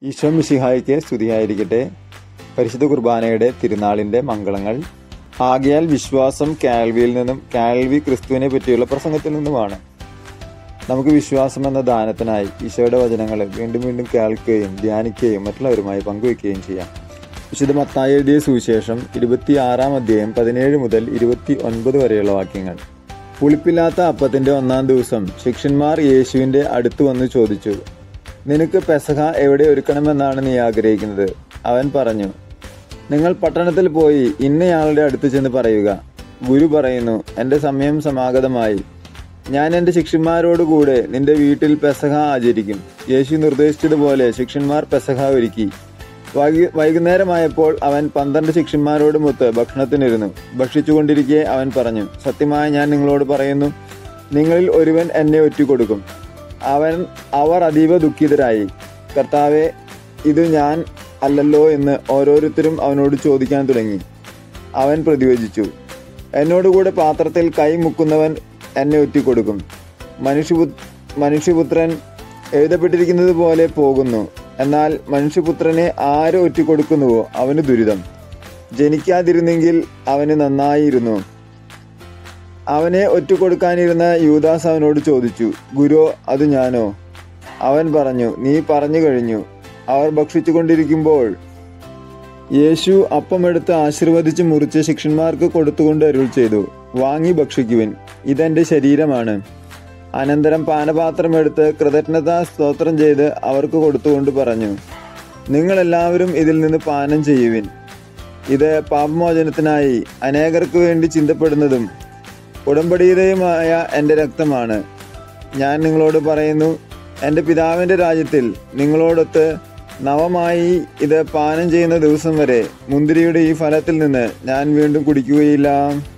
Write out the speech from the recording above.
ഈശോ മിശിഹായിക്ക് സ്തുതിയായിരിക്കട്ടെ പരിശുദ്ധ കുർബാനയുടെ തിരുനാളിൻ്റെ മംഗളങ്ങൾ ആകയാൽ വിശ്വാസം കാൽവിയിൽ നിന്നും കാൽവി ക്രിസ്തുവിനെ പറ്റിയുള്ള പ്രസംഗത്തിൽ നിന്നുമാണ് നമുക്ക് വിശ്വാസം എന്ന ദാനത്തിനായി ഈശോയുടെ വചനങ്ങൾ വീണ്ടും വീണ്ടും കേൾക്കുകയും ധ്യാനിക്കുകയും മറ്റുള്ളവരുമായി പങ്കുവയ്ക്കുകയും ചെയ്യാം വിശുദ്ധ മത്തായി എഴുതിയ സുവിശേഷം ഇരുപത്തി ആറാം അധ്യായം പതിനേഴ് മുതൽ ഇരുപത്തി ഒൻപത് വരെയുള്ള വാക്യങ്ങൾ പുളിപ്പില്ലാത്ത അപ്പത്തിന്റെ ഒന്നാം ദിവസം ശിഷ്യന്മാർ യേശുവിന്റെ അടുത്ത് വന്ന് ചോദിച്ചു നിനക്ക് പെസഹ എവിടെ ഒരുക്കണമെന്നാണ് നീ ആഗ്രഹിക്കുന്നത് അവൻ പറഞ്ഞു നിങ്ങൾ പട്ടണത്തിൽ പോയി ഇന്നയാളുടെ അടുത്ത് ചെന്ന് പറയുക ഗുരു പറയുന്നു എൻ്റെ സമയം സമാഗതമായി ഞാൻ എൻ്റെ ശിഷ്യന്മാരോടുകൂടെ നിന്റെ വീട്ടിൽ പെസഹ ആചരിക്കും യേശു നിർദ്ദേശിച്ചതുപോലെ ശിഷ്യന്മാർ പെസഹ ഒരുക്കി വൈകി വൈകുന്നേരമായപ്പോൾ അവൻ പന്ത്രണ്ട് ശിഷ്യന്മാരോടുമൊത്ത് ഭക്ഷണത്തിനിരുന്നു ഭക്ഷിച്ചുകൊണ്ടിരിക്കെ അവൻ പറഞ്ഞു സത്യമായി ഞാൻ നിങ്ങളോട് പറയുന്നു നിങ്ങളിൽ ഒരുവൻ എന്നെ ഒറ്റുകൊടുക്കും അവൻ അവർ അതീവ ദുഃഖിതരായി കർത്താവെ ഇത് ഞാൻ അല്ലല്ലോ എന്ന് ഓരോരുത്തരും അവനോട് ചോദിക്കാൻ തുടങ്ങി അവൻ പ്രതിവചിച്ചു എന്നോടുകൂടെ പാത്രത്തിൽ കൈ മുക്കുന്നവൻ എന്നെ ഒറ്റിക്കൊടുക്കും മനുഷ്യപു മനുഷ്യപുത്രൻ എഴുതപ്പെട്ടിരിക്കുന്നത് പോലെ പോകുന്നു എന്നാൽ മനുഷ്യപുത്രനെ ആര് ഒറ്റിക്കൊടുക്കുന്നുവോ അവന് ദുരിതം ജനിക്കാതിരുന്നെങ്കിൽ അവന് നന്നായിരുന്നു അവനെ ഒറ്റുകൊടുക്കാനിരുന്ന യൂദാസ് അവനോട് ചോദിച്ചു ഗുരു അത് ഞാനോ അവൻ പറഞ്ഞു നീ പറഞ്ഞു കഴിഞ്ഞു അവർ ഭക്ഷിച്ചുകൊണ്ടിരിക്കുമ്പോൾ യേശു അപ്പമെടുത്ത് ആശീർവദിച്ച് മുറിച്ച് ശിഷ്യന്മാർക്ക് കൊടുത്തുകൊണ്ട് അരുൾ ചെയ്തു വാങ്ങി ഭക്ഷിക്കുവിൻ ഇതെന്റെ ശരീരമാണ് അനന്തരം പാനപാത്രമെടുത്ത് കൃതജ്ഞതാ സ്തോത്രം ചെയ്ത് അവർക്ക് കൊടുത്തുകൊണ്ട് പറഞ്ഞു നിങ്ങളെല്ലാവരും ഇതിൽ നിന്ന് പാനം ചെയ്യുവിൻ ഇത് പാപമോചനത്തിനായി അനേകർക്ക് വേണ്ടി ചിന്തപ്പെടുന്നതും ഉടമ്പടിയുടെയുമായ എൻ്റെ രക്തമാണ് ഞാൻ നിങ്ങളോട് പറയുന്നു എൻ്റെ പിതാവിൻ്റെ രാജ്യത്തിൽ നിങ്ങളോടൊത്ത് നവമായി ഇത് പാനം ചെയ്യുന്ന ദിവസം വരെ മുന്തിരിയുടെ ഈ ഫലത്തിൽ നിന്ന് ഞാൻ വീണ്ടും കുടിക്കുകയില്ല